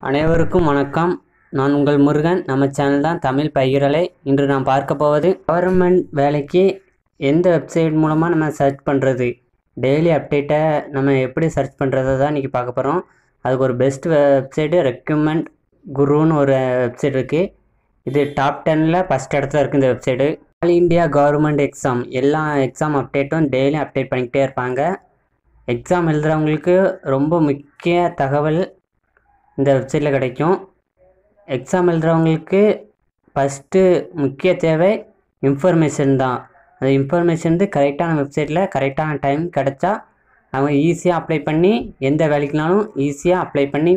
அனைவருக்கும் வணக்கம் நான் உங்கள் முருகன் நம்ம சேனல் தான் தமிழ் பகிரலை இன்று நாம் பார்க்க போவது கவர்மெண்ட் வேலைக்கு எந்த வெப்சைட் மூலமாக நம்ம சர்ச் பண்ணுறது டெய்லி அப்டேட்டை நம்ம எப்படி சர்ச் பண்ணுறதை தான் இன்றைக்கி பார்க்க போகிறோம் அதுக்கு ஒரு பெஸ்ட் வெப்சைட்டு ரெக்யூமெண்ட் குருன்னு ஒரு வெப்சைட் இருக்குது இது டாப் டென்னில் ஃபஸ்ட் இடத்துல இருக்குது இந்த website all India government exam எல்லா எக்ஸாம் அப்டேட்டும் டெய்லி அப்டேட் பண்ணிக்கிட்டே இருப்பாங்க எக்ஸாம் எழுதுகிறவங்களுக்கு ரொம்ப முக்கிய தகவல் இந்த வெப்சைட்டில் கிடைக்கும் எக்ஸாம் எழுதுகிறவங்களுக்கு ஃபஸ்ட்டு முக்கிய தேவை இன்ஃபர்மேஷன் தான் அந்த இன்ஃபர்மேஷன் வந்து கரெக்டான வெப்சைட்டில் கரெக்டான டைம் கிடச்சா அவங்க ஈஸியாக அப்ளை பண்ணி எந்த வேலைக்குனாலும் ஈஸியாக அப்ளை பண்ணி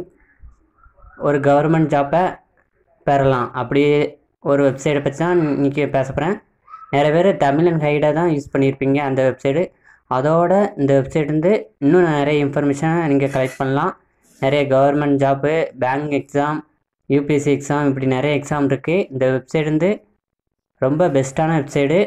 ஒரு கவர்மெண்ட் ஜாப்பை பெறலாம் அப்படி ஒரு வெப்சைட்டை பற்றி தான் இன்றைக்கி பேச போகிறேன் நிறைய பேர் தமிழ் அண்ட் கைடை தான் யூஸ் பண்ணியிருப்பீங்க அந்த வெப்சைட்டு அதோட இந்த வெப்சைட் வந்து இன்னும் நிறைய இன்ஃபர்மேஷனை நீங்கள் கலெக்ட் பண்ணலாம் நிறைய government job bank exam UPSC exam இப்படி நிறைய எக்ஸாம் இருக்குது இந்த வெப்சைட் வந்து ரொம்ப பெஸ்ட்டான website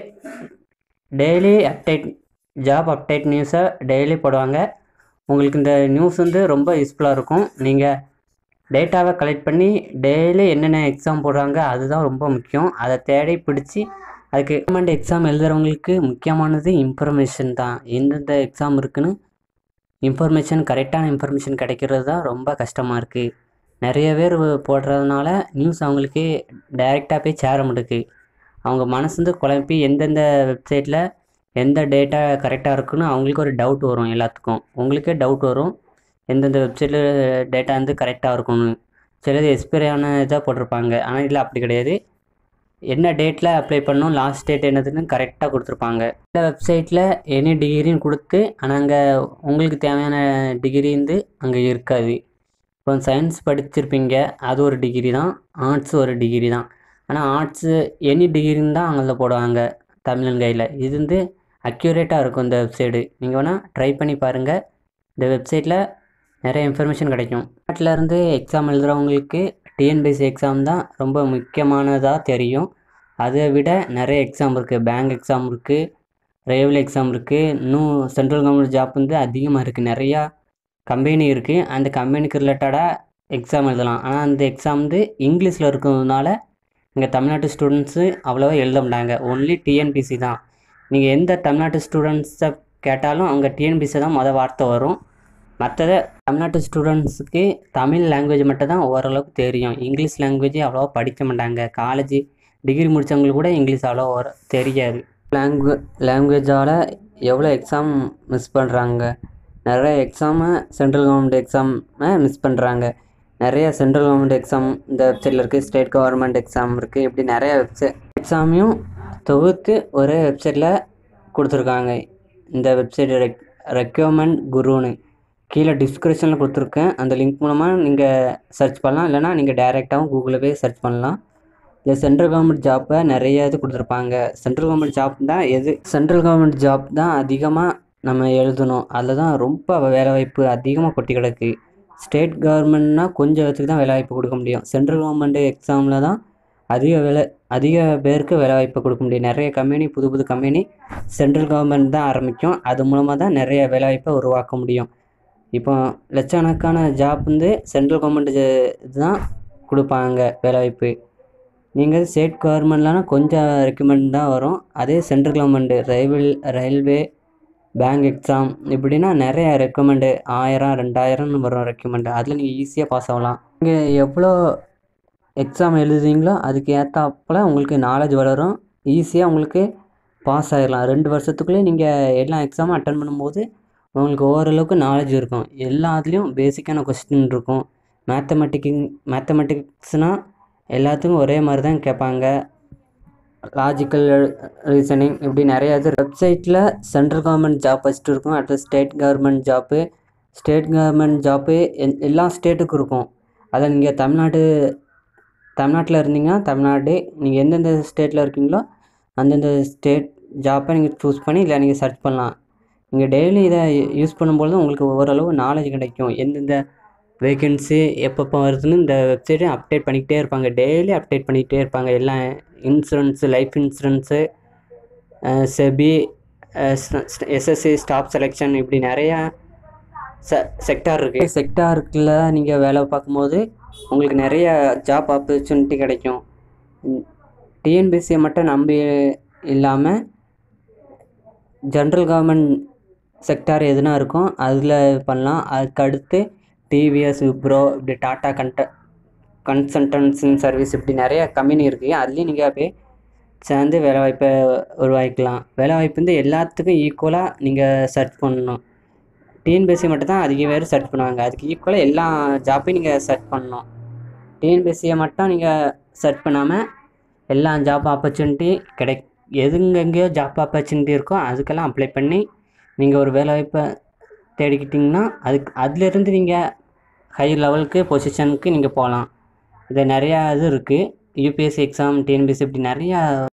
daily update job update நியூஸை டெய்லி போடுவாங்க உங்களுக்கு இந்த நியூஸ் வந்து ரொம்ப யூஸ்ஃபுல்லாக இருக்கும் நீங்கள் டேட்டாவை கலெக்ட் பண்ணி டெய்லி என்னென்ன எக்ஸாம் போடுறாங்க அதுதான் ரொம்ப முக்கியம் அதை தேடி பிடிச்சி அதுக்கு கவர்மெண்ட் எக்ஸாம் எழுதுகிறவங்களுக்கு முக்கியமானது இன்ஃபர்மேஷன் தான் எந்தெந்த எக்ஸாம் இருக்குன்னு இன்ஃபர்மேஷன் கரெக்டான இன்ஃபர்மேஷன் கிடைக்கிறது தான் ரொம்ப கஷ்டமாக இருக்குது நிறைய பேர் போடுறதுனால நியூஸ் அவங்களுக்கு டைரெக்டாக போய் சேர மாட்டேங்குது அவங்க மனசு வந்து குழப்பி எந்தெந்த வெப்சைட்டில் எந்த டேட்டா கரெக்டாக இருக்குன்னு அவங்களுக்கு ஒரு டவுட் வரும் எல்லாத்துக்கும் உங்களுக்கே டவுட் வரும் எந்தெந்த வெப்சைட்டில் டேட்டா வந்து கரெக்டாக இருக்கும்னு சிலது எக்ஸ்பைரி ஆன இதாக போட்டிருப்பாங்க ஆனால் இதில் அப்படி கிடையாது என்ன டேட்டில் அப்ளை பண்ணணும் லாஸ்ட் டேட் என்னதுன்னு கரெக்டாக கொடுத்துருப்பாங்க இந்த வெப்சைட்டில் எனி டிகிரின்னு கொடுத்து ஆனால் அங்கே உங்களுக்கு தேவையான டிகிரி வந்து அங்கே இருக்காது இப்போ சயின்ஸ் படிச்சிருப்பீங்க அது ஒரு டிகிரி தான் ஆர்ட்ஸ் ஒரு டிகிரி தான் ஆனால் ஆர்ட்ஸு எனி டிகிரின்னு தான் அங்கே போடுவாங்க தமிழன் கையில் இது வந்து அக்யூரேட்டாக இருக்கும் இந்த வெப்சைடு நீங்கள் வேணால் ட்ரை பண்ணி பாருங்கள் இந்த வெப்சைட்டில் நிறைய இன்ஃபர்மேஷன் கிடைக்கும் நாட்டில் இருந்து எக்ஸாம் எழுதுகிறவங்களுக்கு டிஎன்பிஎஸ்சி எக்ஸாம் தான் ரொம்ப முக்கியமானதாக தெரியும் அதை விட நிறைய எக்ஸாம் இருக்குது பேங்க் எக்ஸாம் இருக்குது ரயில்வே எக்ஸாம் இருக்குது இன்னும் சென்ட்ரல் கவர்மெண்ட் ஜாப் வந்து அதிகமாக இருக்குது நிறையா கம்பெனி இருக்குது அந்த கம்பெனிக்கு ரிலேட்டடாக எக்ஸாம் எழுதலாம் ஆனால் அந்த எக்ஸாம் வந்து இங்கிலீஷில் இருக்கிறதுனால இங்கே தமிழ்நாட்டு ஸ்டூடெண்ட்ஸு அவ்வளோவா எழுத மாட்டாங்க ஒன்லி டிஎன்பிசி தான் நீங்கள் எந்த தமிழ்நாட்டு ஸ்டூடெண்ட்ஸை கேட்டாலும் அவங்க டிஎன்பிசி தான் மொதல் வார்த்தை வரும் மற்றதை தமிழ்நாட்டு ஸ்டூடெண்ட்ஸுக்கு தமிழ் லாங்குவேஜ் மட்டும் தான் ஓரளவுக்கு தெரியும் இங்கிலீஷ் லாங்குவேஜ் அவ்வளோவா படிக்க மாட்டாங்க காலேஜ் டிகிரி முடித்தவங்களுக்கு கூட இங்கிலீஷ் அவ்வளோ வர தெரியாது லாங்குவே லாங்குவேஜால் எவ்வளோ எக்ஸாம் மிஸ் பண்ணுறாங்க நிறைய எக்ஸாமை சென்ட்ரல் கவர்மெண்ட் எக்ஸாமை மிஸ் பண்ணுறாங்க நிறைய சென்ட்ரல் கவர்மெண்ட் எக்ஸாம் இந்த வெப்சைட்டில் இருக்குது ஸ்டேட் கவர்மெண்ட் எக்ஸாம் இருக்குது இப்படி நிறைய வெப்சைட் எக்ஸாமையும் தொகுத்து ஒரே வெப்சைட்டில் கொடுத்துருக்காங்க இந்த வெப்சைட் ரெக் ரெக்யூமெண்ட் குருன்னு கீழே டிஸ்கிரிப்ஷனில் கொடுத்துருக்கேன் அந்த லிங்க் மூலமாக நீங்கள் சர்ச் பண்ணலாம் இல்லைனா நீங்கள் டைரெக்டாகவும் கூகுளில் போய் சர்ச் பண்ணலாம் இந்த சென்ட்ரல் கவர்மெண்ட் ஜாப்பை நிறைய இது கொடுத்துருப்பாங்க சென்ட்ரல் கவர்மெண்ட் ஜாப் தான் எது சென்ட்ரல் கவர்மெண்ட் ஜாப் தான் அதிகமாக நம்ம எழுதணும் அதில் தான் ரொம்ப வேலைவாய்ப்பு அதிகமாக கொட்டி கிடக்கு ஸ்டேட் கவர்மெண்ட்னா கொஞ்சம் இடத்துக்கு தான் வேலைவாய்ப்பு கொடுக்க முடியும் சென்ட்ரல் கவர்மெண்ட் எக்ஸாமில் தான் அதிக வேலை அதிக பேருக்கு வேலைவாய்ப்பு கொடுக்க முடியும் நிறைய கம்பெனி புது புது கம்பெனி சென்ட்ரல் கவர்மெண்ட் தான் ஆரம்பிக்கும் அது மூலமாக தான் நிறைய வேலைவாய்ப்பை உருவாக்க முடியும் இப்போ லட்சக்கணக்கான ஜாப் வந்து சென்ட்ரல் கவர்மெண்ட் இதுதான் கொடுப்பாங்க வேலைவாய்ப்பு நீங்கள் ஸ்டேட் கவர்மெண்ட்லாம் கொஞ்சம் ரெக்கமெண்ட் தான் வரும் அதே central government railway railway bank exam இப்படின்னா நிறைய ரெக்கமெண்டு ஆயிரம் ரெண்டாயிரம்னு வரும் ரெக்கமெண்டு அதில் நீங்கள் ஈஸியாக பாஸ் ஆகலாம் நீங்கள் எவ்வளோ எக்ஸாம் எழுதுறீங்களோ அதுக்கு ஏற்றாப்புல உங்களுக்கு நாலேஜ் வளரும் ஈஸியாக உங்களுக்கு பாஸ் ஆகிடலாம் ரெண்டு வருஷத்துக்குள்ளே நீங்கள் எல்லா எக்ஸாமும் அட்டன் பண்ணும்போது உங்களுக்கு ஓரளவுக்கு நாலேஜ் இருக்கும் எல்லாத்துலேயும் பேசிக்கான கொஸ்டின் இருக்கும் மேத்தமெட்டிக்கிங் மேத்தமெட்டிக்ஸ்னால் எல்லாத்துக்கும் ஒரே மாதிரி தான் கேட்பாங்க லாஜிக்கல் ரீசனிங் இப்படி நிறைய இது வெப்சைட்டில் சென்ட்ரல் கவர்மெண்ட் ஜாப் ஃபஸ்ட்டு இருக்கும் அடுத்து state government job state government job எல்லா ஸ்டேட்டுக்கும் இருக்கும் அதை நீங்கள் தமிழ்நாடு தமிழ்நாட்டில் இருந்தீங்கன்னா தமிழ்நாடு நீங்கள் எந்தெந்த ஸ்டேட்டில் இருக்கீங்களோ அந்தந்த ஸ்டேட் ஜாப்பை நீங்கள் சூஸ் பண்ணி இல்லை நீங்கள் சர்ச் பண்ணலாம் நீங்கள் டெய்லி இதை யூஸ் பண்ணும்பொழுது உங்களுக்கு ஓரளவு நாலேஜ் கிடைக்கும் எந்தெந்த வேகன்சி எப்பப்போ வருதுன்னு இந்த வெப்சைட்டை அப்டேட் பண்ணிக்கிட்டே இருப்பாங்க டெய்லி அப்டேட் பண்ணிக்கிட்டே இருப்பாங்க எல்லாம் insurance life insurance SEBI SSC staff selection இப்படி நிறையா செ செக்டார் இருக்குது செக்டாருக்குள்ள நீங்கள் வேலை பார்க்கும்போது உங்களுக்கு நிறைய ஜாப் ஆப்பர்ச்சுனிட்டி கிடைக்கும் டிஎன்பிசியை மட்டும் நம்பி இல்லாமல் ஜென்ரல் கவர்மெண்ட் செக்டார் எதுனா இருக்கும் அதில் பண்ணலாம் அதுக்கு அடுத்து டிவிஎஸ் விப்ரோ இப்படி டாட்டா கண்ட கன்சல்டன்சிங் சர்வீஸ் இப்படி நிறைய கம்பெனி இருக்குது அதுலேயும் நீங்கள் அப்படியே சேர்ந்து வேலைவாய்ப்பை உருவாக்கிக்கலாம் வேலைவாய்ப்பு வந்து எல்லாத்துக்கும் ஈக்குவலாக நீங்கள் சர்ச் பண்ணணும் டிஎன்பிஎஸ்சி மட்டும் தான் அதிக பேர் சர்ச் பண்ணுவாங்க அதுக்கு ஈக்குவலாக எல்லா ஜாப்பையும் நீங்கள் சர்ச் பண்ணணும் டிஎன்பிஎஸ்சியை மட்டும் நீங்கள் சர்ச் பண்ணாமல் எல்லா ஜாப் ஆப்பர்ச்சுனிட்டி கிடை எதுங்கெங்கேயோ ஜாப் ஆப்பர்ச்சுனிட்டி இருக்கோ அதுக்கெல்லாம் அப்ளை பண்ணி நீங்கள் ஒரு வேலைவாய்ப்பை தேடிக்கிட்டிங்கன்னா அதுக்கு அதுலேருந்து நீங்கள் ஹை லெவலுக்கு பொசிஷனுக்கு நீங்கள் போகலாம் இது நிறையா இது இருக்குது யூபிஎஸ்சி எக்ஸாம் டிஎன்பிஎஸ்சி இப்படி நிறையா